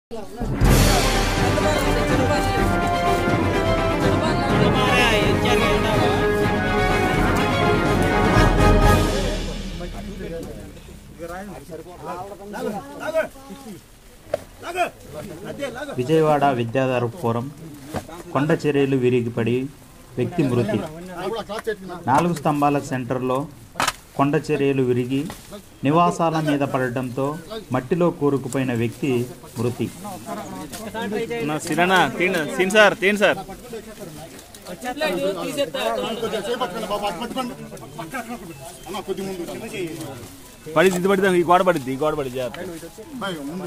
Vijayawada విద్యాధర forum కొండ చర్యలు విరిగిపడి వ్యక్తి మృతి నాలుగు స్తంభాల సెంటర్లో కొండ చర్యలు విరిగి నివాసాల మీద పడటంతో మట్టిలో కూరుకుపోయిన వ్యక్తి మృతి నా సిరనా తీన్ సీన్ సార్ తీన్ సార్ పడిద్ది ఇది పడిద్ది ఈ గోడ పడిద్ది ఈ గోడ పడిద్ది జాగ్రత్త.